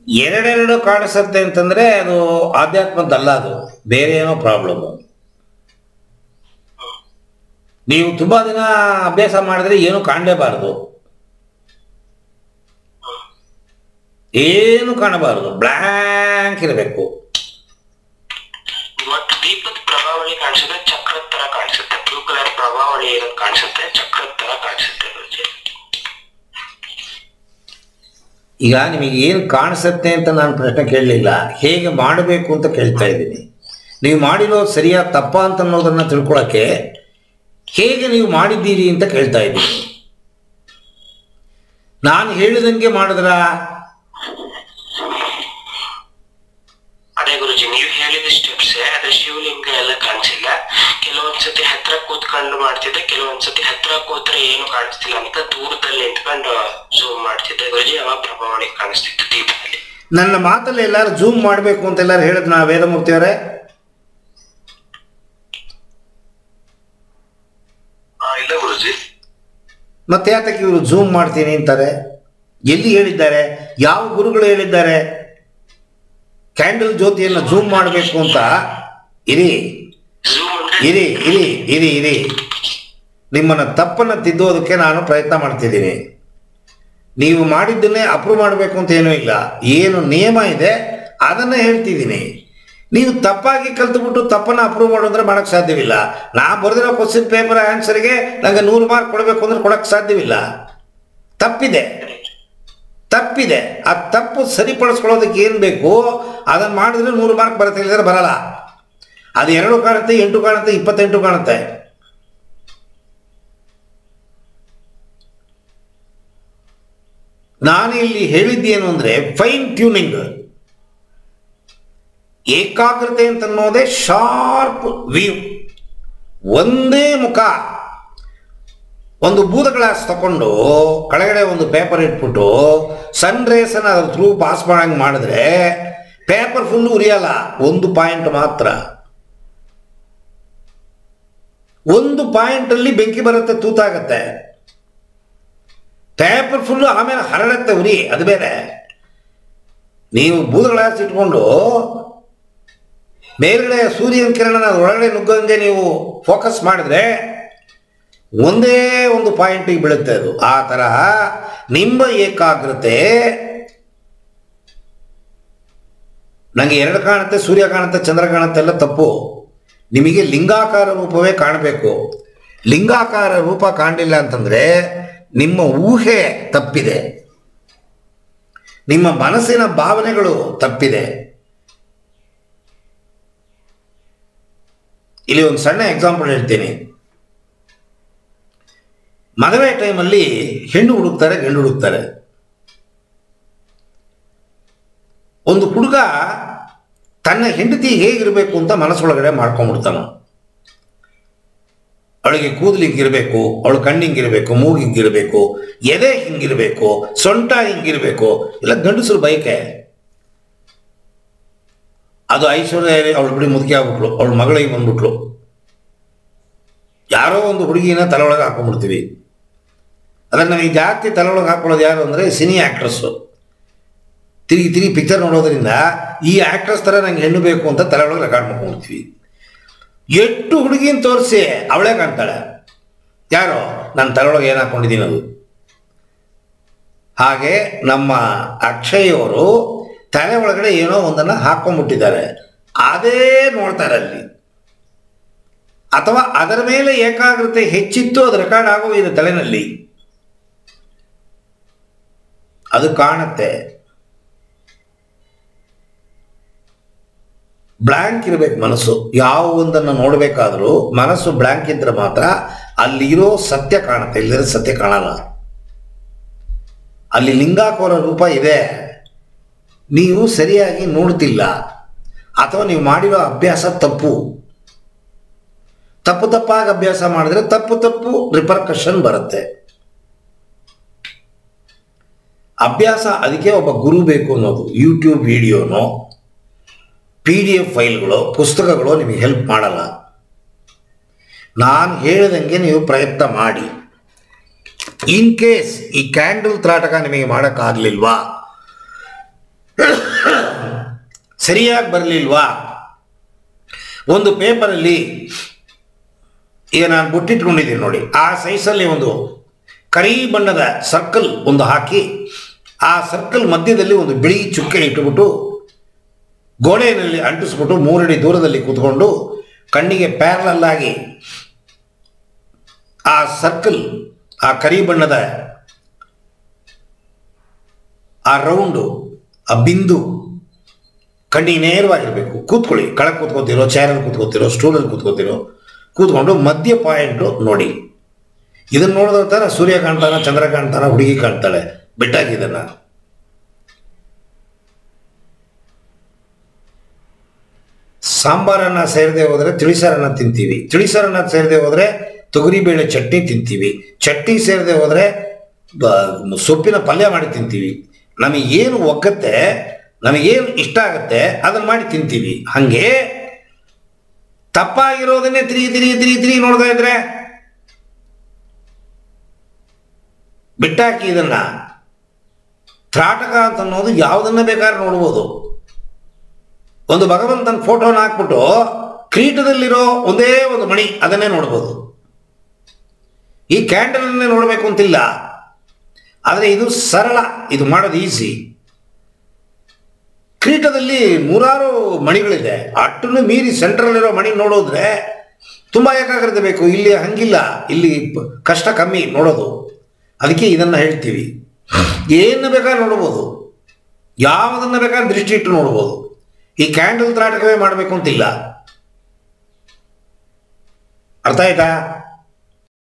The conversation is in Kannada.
ಎರಡೆರಡು ಕಾಣಿಸುತ್ತೆ ಅಂತಂದ್ರೆ ಅದು ಆಧ್ಯಾತ್ಮದ್ದಲ್ಲ ಅದು ಬೇರೆ ಏನೋ ಪ್ರಾಬ್ಲಮ್ ನೀವು ತುಂಬಾ ದಿನ ಅಭ್ಯಾಸ ಮಾಡಿದ್ರೆ ಏನು ಕಾಣಲೇಬಾರದು ಏನು ಕಾಣಬಾರದು ಬ್ಲ್ಯಾಂಕ್ ಇರಬೇಕು ಇವತ್ತು ದೀಪದ ಪ್ರಭಾವಳಿ ಕಾಣಿಸುತ್ತೆ ಚಕ್ರದ ತರ ಕಾಣಿಸುತ್ತೆ ಬ್ಲೂ ಕಲರ್ ಪ್ರಭಾವಳಿ ಇರೋದು ಕಾಣಿಸುತ್ತೆ ಚಕ್ರದ ತರ ಕಾಣಿಸುತ್ತೆ ಗುರುಜಿ ಈಗ ನಿಮಗೆ ಏನು ಕಾಣಿಸುತ್ತೆ ಅಂತ ನಾನು ಪ್ರಶ್ನೆ ಕೇಳಲಿಲ್ಲ ಹೇಗೆ ಮಾಡಬೇಕು ಅಂತ ಕೇಳ್ತಾ ಇದ್ದೀನಿ ನೀವು ಮಾಡಿರೋ ಸರಿಯಾ ತಪ್ಪ ಅಂತ ಅನ್ನೋದನ್ನ ತಿಳ್ಕೊಳಕ್ಕೆ ಹೇಗೆ ನೀವು ಮಾಡಿದ್ದೀರಿ ಅಂತ ಕೇಳ್ತಾ ಇದ್ದೀನಿ ನಾನು ಹೇಳಿದಂಗೆ ಮಾಡಿದ್ರ ಅದೇ ಗುರುಜಿ ನೀವು ಹೇಳಿದ ಸ್ಟೆಪ್ಸ್ ಅದೇ ಶಿವಲಿಂಗ ಎಲ್ಲ ಕಾಣಿಸಿಲ್ಲ ಕೆಲವೊಂದ್ಸತಿ ಹತ್ರ ಕೂತ್ಕೊಂಡು ಮಾಡ್ತಿದ್ದೆ ಕೆಲವೊಂದ್ಸತಿ ಹತ್ರ ಕೂತ್ರೆ ಏನು ಕಾಣಿಸ್ತಿಲ್ಲ ಅಂತ ದೂರದಲ್ಲಿ ನಿಂತ್ಕೊಂಡು ಝೂಮ್ ಮಾಡ್ತಿದ್ದೆ ಗುರುಜಿ ಅವಾಗ ಪ್ರಭಾವಳಿ ಕಾಣಿಸ್ತಿತ್ತು ದೀಪದಲ್ಲಿ ನನ್ನ ಮಾತಲ್ಲಿ ಎಲ್ಲರೂ ಜೂಮ್ ಮಾಡಬೇಕು ಅಂತ ಎಲ್ಲರೂ ಹೇಳಿದ್ ನಾ ವೇದಮೂರ್ತಿಯವರೇ ಇಲ್ಲ ಗುರುಜಿ ಮತ್ತೆ ಯಾತಕ್ಕೆ ಇವರು ಜೂಮ್ ಮಾಡ್ತೀನಿ ಅಂತಾರೆ ಎಲ್ಲಿ ಹೇಳಿದ್ದಾರೆ ಯಾವ ಗುರುಗಳು ಹೇಳಿದ್ದಾರೆ ಕ್ಯಾಂಡಲ್ ಜ್ಯೋತಿಯನ್ನು ಜೂಮ್ ಮಾಡಬೇಕು ಅಂತ ಇರಿ ಝೂಮ್ ಅಂದ್ರೆ ಇರಿ ಇರಿ ಇರಿ ಇರಿ ನಿಮ್ಮನ್ನ ತಪ್ಪನ್ನು ತಿದ್ದೋದಕ್ಕೆ ನಾನು ಪ್ರಯತ್ನ ಮಾಡ್ತಿದ್ದೀನಿ ನೀವು ಮಾಡಿದ್ದನ್ನೇ ಅಪ್ರೂವ್ ಮಾಡಬೇಕು ಅಂತ ಏನೂ ಇಲ್ಲ ಏನು ನಿಯಮ ಇದೆ ಅದನ್ನು ಹೇಳ್ತಿದ್ದೀನಿ ನೀವು ತಪ್ಪಾಗಿ ಕಲ್ತ್ಬಿಟ್ಟು ತಪ್ಪನ್ನು ಅಪ್ರೂವ್ ಮಾಡೋದ್ರೆ ಮಾಡೋಕ್ಕೆ ಸಾಧ್ಯವಿಲ್ಲ ನಾ ಬರೆದಿರೋ ಕ್ವಶನ್ ಪೇಪರ್ ಆನ್ಸರ್ಗೆ ನಂಗೆ ನೂರು ಮಾರ್ಕ್ ಕೊಡಬೇಕು ಅಂದ್ರೆ ಕೊಡೋಕ್ಕೆ ಸಾಧ್ಯವಿಲ್ಲ ತಪ್ಪಿದೆ ತಪ್ಪಿದೆ ಆ ತಪ್ಪು ಸರಿಪಡಿಸ್ಕೊಳ್ಳೋದಕ್ಕೆ ಏನು ಬೇಕು ಅದನ್ನು ಮಾಡಿದ್ರೆ ನೂರು ಮಾರ್ಕ್ ಬರುತ್ತೆ ಇಲ್ಲದ್ರೆ ಬರಲ್ಲ ಅದು ಎರಡು ಕಾಣುತ್ತೆ ಎಂಟು ಕಾಣುತ್ತೆ ಇಪ್ಪತ್ತೆಂಟು ಕಾಣುತ್ತೆ ನಾನು ಇಲ್ಲಿ ಹೇಳಿದ್ದೇನು ಅಂದರೆ ಫೈನ್ ಟ್ಯೂನಿಂಗ್ ಏಕಾಗ್ರತೆ ಅಂತನ್ನೋದೇ ಶಾರ್ಪ್ ವ್ಯೂ ಒಂದೇ ಮುಖ ಒಂದು ಬೂದ ಗ್ಲಾಸ್ ತಗೊಂಡು ಕೆಳಗಡೆ ಒಂದು ಪೇಪರ್ ಇಟ್ಬಿಟ್ಟು ಸನ್ ರೇಸನ್ನು ಅದ್ರ ಥ್ರೂ ಪಾಸ್ ಮಾಡಂಗೆ ಮಾಡಿದ್ರೆ ಪೇಪರ್ ಫುಲ್ಲು ಉರಿಯಲ್ಲ ಒಂದು ಪಾಯಿಂಟ್ ಮಾತ್ರ ಒಂದು ಪಾಯಿಂಟಲ್ಲಿ ಬೆಂಕಿ ಬರುತ್ತೆ ತೂತಾಗತ್ತೆ ಪೇಪರ್ ಫುಲ್ಲು ಆಮೇಲೆ ಹರಡುತ್ತೆ ಉರಿ ಅದು ಬೇರೆ ನೀವು ಬೂದ ಗ್ಲಾಸ್ ಇಟ್ಕೊಂಡು ಮೇಲ್ಗಡೆ ಸೂರ್ಯನ ಕಿರಣನ ಒಳಗಡೆ ನುಗ್ಗಂಗೆ ನೀವು ಫೋಕಸ್ ಮಾಡಿದ್ರೆ ಒಂದೇ ಒಂದು ಪಾಯಿಂಟಿಗೆ ಬೀಳುತ್ತೆ ಅದು ಆ ತರಹ ನಿಮ್ಮ ಏಕಾಗ್ರತೆ ನನಗೆ ಎರಡು ಕಾಣುತ್ತೆ ಸೂರ್ಯ ಕಾಣುತ್ತೆ ಚಂದ್ರ ಕಾಣುತ್ತೆ ಎಲ್ಲ ತಪ್ಪು ನಿಮಗೆ ಲಿಂಗಾಕಾರ ರೂಪವೇ ಕಾಣಬೇಕು ಲಿಂಗಾಕಾರ ರೂಪ ಕಾಣಲಿಲ್ಲ ಅಂತಂದ್ರೆ ನಿಮ್ಮ ಊಹೆ ತಪ್ಪಿದೆ ನಿಮ್ಮ ಮನಸ್ಸಿನ ಭಾವನೆಗಳು ತಪ್ಪಿದೆ ಇಲ್ಲಿ ಒಂದು ಸಣ್ಣ ಎಕ್ಸಾಂಪಲ್ ಹೇಳ್ತೀನಿ ಮದುವೆ ಟೈಮಲ್ಲಿ ಹೆಣ್ಣು ಹುಡುಕ್ತಾರೆ ಗಂಡು ಹುಡುಕ್ತಾರೆ ಒಂದು ಹುಡುಗ ತನ್ನ ಹೆಂಡತಿ ಹೇಗಿರಬೇಕು ಅಂತ ಮನಸ್ಸೊಳಗಡೆ ಮಾಡ್ಕೊಂಡ್ಬಿಡ್ತಾನ ಅವಳಿಗೆ ಕೂದಲು ಹಿಂಗಿರಬೇಕು ಅವಳು ಕಣ್ಣು ಹಿಂಗಿರಬೇಕು ಮೂಗು ಹಿಂಗಿರಬೇಕು ಎದೆ ಹಿಂಗಿರಬೇಕು ಸೊಂಟ ಹಿಂಗಿರಬೇಕು ಇಲ್ಲ ಗಂಡಸರು ಬಯಕೆ ಅದು ಐಶ್ವರ್ಯ ಅವಳು ಬಿಡಿ ಮುದುಕಿ ಆಗ್ಬಿಟ್ಲು ಅವಳ ಮಗಳಿಗೆ ಬಂದ್ಬಿಟ್ಲು ಯಾರೋ ಒಂದು ಹುಡುಗಿನ ತಲೆಯೊಳಗೆ ಹಾಕೊಂಡ್ಬಿಡ್ತೀವಿ ಅದಕ್ಕೆ ನನಗೆ ಜಾಸ್ತಿ ತಲೆಯೊಳಗೆ ಹಾಕೊಳ್ಳೋದು ಯಾರು ಅಂದರೆ ಸಿನಿ ಆ್ಯಕ್ಟ್ರಸ್ಸು ತಿರುಗಿ ತಿರುಗಿ ಪಿಕ್ಚರ್ ನೋಡೋದ್ರಿಂದ ಈ ಆ್ಯಕ್ಟ್ರಸ್ ಥರ ನಂಗೆ ಹೆಣ್ಣು ಬೇಕು ಅಂತ ತಲೆಯೊಳಗೆ ರೆಕಾರ್ಡ್ ಮಾಡ್ಕೊಂಡ್ಬಿಡ್ತೀವಿ ಎಷ್ಟು ಹುಡುಗಿನ ತೋರಿಸಿ ಅವಳೇ ಕಾಣ್ತಾಳೆ ಯಾರೋ ನನ್ನ ತಲೆಯೊಳಗೆ ಏನು ಹಾಕೊಂಡಿದ್ದೀನಿ ಅದು ಹಾಗೆ ನಮ್ಮ ಅಕ್ಷಯವರು ತಲೆ ಒಳಗಡೆ ಏನೋ ಒಂದನ್ನು ಹಾಕೊಂಡ್ಬಿಟ್ಟಿದ್ದಾರೆ ಅದೇ ನೋಡ್ತಾರೆ ಅಲ್ಲಿ ಅಥವಾ ಅದರ ಮೇಲೆ ಏಕಾಗ್ರತೆ ಹೆಚ್ಚಿತ್ತು ಅದು ರೆಕಾರ್ಡ್ ಆಗೋಗಿದೆ ತಲೆನಲ್ಲಿ ಅದು ಕಾಣುತ್ತೆ ಬ್ಲ್ಯಾಂಕ್ ಇರಬೇಕು ಮನಸ್ಸು ಯಾವ ಒಂದನ್ನು ನೋಡಬೇಕಾದ್ರೂ ಮನಸ್ಸು ಬ್ಲ್ಯಾಂಕ್ ಇದ್ರೆ ಮಾತ್ರ ಅಲ್ಲಿರೋ ಸತ್ಯ ಕಾಣುತ್ತೆ ಇಲ್ಲದ್ರೆ ಸತ್ಯ ಕಾಣಲ್ಲ ಅಲ್ಲಿ ಲಿಂಗಾಕೋರ ರೂಪ ಇದೆ ನೀವು ಸರಿಯಾಗಿ ನೋಡ್ತಿಲ್ಲ ಅಥವಾ ನೀವು ಮಾಡಿರೋ ಅಭ್ಯಾಸ ತಪ್ಪು ತಪ್ಪು ತಪ್ಪಾಗಿ ಅಭ್ಯಾಸ ಮಾಡಿದ್ರೆ ತಪ್ಪು ತಪ್ಪು ರಿಪರ್ಕಷನ್ ಬರುತ್ತೆ ಅಭ್ಯಾಸ ಅದಕ್ಕೆ ಒಬ್ಬ ಗುರು ಬೇಕು ಅನ್ನೋದು ಯೂಟ್ಯೂಬ್ ವಿಡಿಯೋನೋ ಪಿ ಡಿ ಎಫ್ ಫೈಲ್ಗಳು ಪುಸ್ತಕಗಳು ನಿಮಗೆ ಹೆಲ್ಪ್ ಮಾಡಲ್ಲ ನಾನು ಹೇಳಿದಂಗೆ ನೀವು ಪ್ರಯತ್ನ ಮಾಡಿ ಇನ್ ಕೇಸ್ ಈ ಕ್ಯಾಂಡಲ್ ತ್ರಾಟಕ ನಿಮಗೆ ಮಾಡೋಕ್ಕಾಗಲಿಲ್ವಾ ಸರಿಯಾಗಿ ಬರಲಿಲ್ವಾ ಒಂದು ಪೇಪರಲ್ಲಿ ಈಗ ನಾನು ಬುಟ್ಟಿಟ್ಕೊಂಡಿದ್ದೀನಿ ನೋಡಿ ಆ ಸೈಜಲ್ಲಿ ಒಂದು ಕರಿ ಬಣ್ಣದ ಸರ್ಕಲ್ ಒಂದು ಹಾಕಿ ಆ ಸರ್ಕಲ್ ಮಧ್ಯದಲ್ಲಿ ಒಂದು ಬಿಳಿ ಚುಕ್ಕೆ ಇಟ್ಟುಬಿಟ್ಟು ಗೋಡೆಯಲ್ಲಿ ಅಂಟಿಸ್ಬಿಟ್ಟು ಮೂರಡಿ ದೂರದಲ್ಲಿ ಕೂತ್ಕೊಂಡು ಕಣ್ಣಿಗೆ ಪ್ಯಾರಲಲ್ ಆಗಿ ಆ ಸರ್ಕಲ್ ಆ ಕರಿ ಬಣ್ಣದ ಆ ರೌಂಡು ಆ ಬಿಂದು ಕಣ್ಣಿಗೆ ನೇರವಾಗಿರಬೇಕು ಕೂತ್ಕೊಳ್ಳಿ ಕೆಳಗೆ ಕೂತ್ಕೋತಿರೋ ಚೇರಲ್ಲಿ ಕೂತ್ಕೋತಿರೋ ಸ್ಟೂಲಲ್ಲಿ ಕೂತ್ಕೋತಿರೋ ಕೂತ್ಕೊಂಡು ಮಧ್ಯ ಪಾಯಿಂಟು ನೋಡಿ ಇದನ್ನ ನೋಡಿದ್ರೆ ತಾನೆ ಸೂರ್ಯ ಕಾಣ್ತಾನ ಚಂದ್ರ ಕಾಣ್ತಾನ ಹುಡುಗಿ ಕಾಣ್ತಾಳೆ ಬಿಟ್ಟಾಗಿ ಇದನ್ನ ಸಾಂಬಾರನ್ನ ಸೇರದೆ ಹೋದರೆ ತಿಳಿಸಾರನ್ನ ತಿಂತೀವಿ ತಿಳಿಸಾರನ್ನ ಸೇರದೆ ಹೋದರೆ ತೊಗರಿಬೇಳೆ ಚಟ್ನಿ ತಿಂತೀವಿ ಚಟ್ನಿ ಸೇರದೆ ಹೋದರೆ ಬ- ಸೊಪ್ಪಿನ ಪಲ್ಯ ಮಾಡಿ ತಿಂತೀವಿ ನಮಗೇನು ಒಗ್ಗತ್ತೆ ನಮಗೇನು ಇಷ್ಟ ಆಗತ್ತೆ ಅದನ್ನ ಮಾಡಿ ತಿಂತೀವಿ ಹಾಗೆ ತಪ್ಪಾಗಿರೋದನ್ನೇ ತಿರುಗಿ ತಿರುಗಿ ತಿರುಗಿ ತಿರುಗಿ ನೋಡ್ತಾ ಇದ್ರೆ ಬಿಟ್ಟಾಕಿ ಇದನ್ನ ತ್ರಾಟಕ ಅಂತ ಅನ್ನೋದು ಯಾವುದನ್ನ ಬೇಕಾದ್ರೆ ನೋಡ್ಬೋದು ಒಂದು ಭಗವಂತನ ಫೋಟೋನ ಹಾಕ್ಬಿಟ್ಟು ಕ್ರೀಟದಲ್ಲಿರೋ ಒಂದೇ ಒಂದು ಮಣಿ ಅದನ್ನೇ ನೋಡ್ಬೋದು ಈ ಕ್ಯಾಂಡಲನ್ನೇ ನೋಡಬೇಕು ಅಂತಿಲ್ಲ ಆದರೆ ಇದು ಸರಳ ಇದು ಮಾಡೋದು ಈಸಿ ಕ್ರೀಟದಲ್ಲಿ ನೂರಾರು ಮಣಿಗಳಿದೆ ಅಟ್ಟನ್ನು ಮೀರಿ ಸೆಂಟ್ರಲ್ಲಿರೋ ಮಣಿ ನೋಡೋದ್ರೆ ತುಂಬ ಏಕಾಗ್ರತೆ ಬೇಕು ಇಲ್ಲಿ ಹಂಗಿಲ್ಲ ಇಲ್ಲಿ ಪ- ಕಷ್ಟ ಕಮ್ಮಿ ನೋಡೋದು ಅದಕ್ಕೆ ಇದನ್ನು ಹೇಳ್ತೀವಿ ಏನು ಬೇಕಾದ್ರೆ ನೋಡ್ಬೋದು ಯಾವುದನ್ನು ಬೇಕಾದ್ರೆ ದೃಷ್ಟಿ ಇಟ್ಟು ನೋಡ್ಬೋದು ಈ ಕ್ಯಾಂಡಲ್ ತ್ರಾಟಕವೇ ಮಾಡಬೇಕು ಅಂತಿಲ್ಲ ಅರ್ಥ ಆಯ್ತಾ